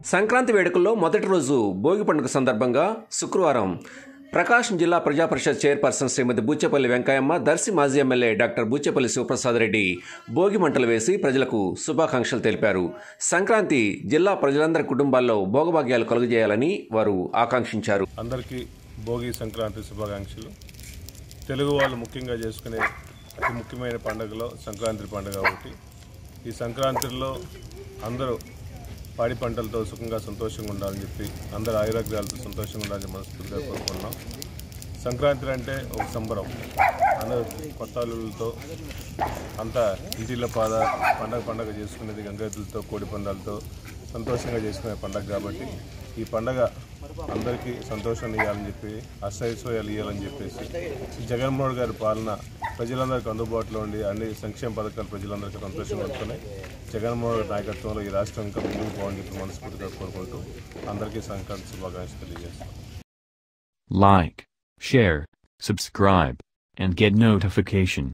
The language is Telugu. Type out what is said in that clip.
సంక్రాంతి వేడుకల్లో మొదటి రోజు భోగి పండుగ సందర్భంగా శుక్రవారం ప్రకాశం జిల్లా ప్రజాపరిషత్ చైర్పర్సన్ శ్రీమతి బూచేపల్లి వెంకయ్యమ్మ దర్శి మాజీ ఎమ్మెల్యే డాక్టర్ బూచేపల్లి శివప్రసాద్ రెడ్డి భోగి మంటలు వేసి ప్రజలకు శుభాకాంక్షలు తెలిపారు సంక్రాంతి జిల్లా ప్రజలందరి కుటుంబాల్లో భోగభాగ్యాలు కలుగజేయాలని వారు ఆకాంక్షించారు అందరికీ భోగి సంక్రాంతి శుభాకాంక్షలు తెలుగు వాళ్ళు ముఖ్యంగా చేసుకునే అతి ముఖ్యమైన పండుగలో సంక్రాంతి పండుగ ఒకటి ఈ సంక్రాంతిలో అందరూ పాడి పంటలతో సుఖంగా సంతోషంగా ఉండాలని చెప్పి అందరూ ఆయురాగ్యాలతో సంతోషంగా ఉండాలని మనస్ఫూర్తిగా కోరుకున్నాం సంక్రాంతి అంటే ఒక సంబరం అందరూ కొత్త అల్లులతో అంతా ఇంటిలో పాద పండగ పండగ చేసుకునేది గంగెద్దులతో కోడి పందాలతో సంతోషంగా చేసుకునే పండగ కాబట్టి ఈ పండగ అందరికీ సంతోషాన్ని ఇవ్వాలని చెప్పి అష్టైశ్వర్యాలు ఇవ్వాలని చెప్పేసి ఈ జగన్మోహన్ గారి పాలన ప్రజలందరికీ అందుబాటులో ఉండి అన్ని సంక్షేమ పథకాలు ప్రజలందరికీ సంతోషంగా ఉంటున్నాయి జగన్మోహన్ గారి నాయకత్వంలో ఈ రాష్ట్రం ఇంకా ముందుకు పోవాలని చెప్పి మనస్ఫూర్తిగా కోరుకుంటూ అందరికీ సంక్రాంతి శుభాకాంక్షలు తెలియజేస్తాం Like, share, subscribe, and get notification.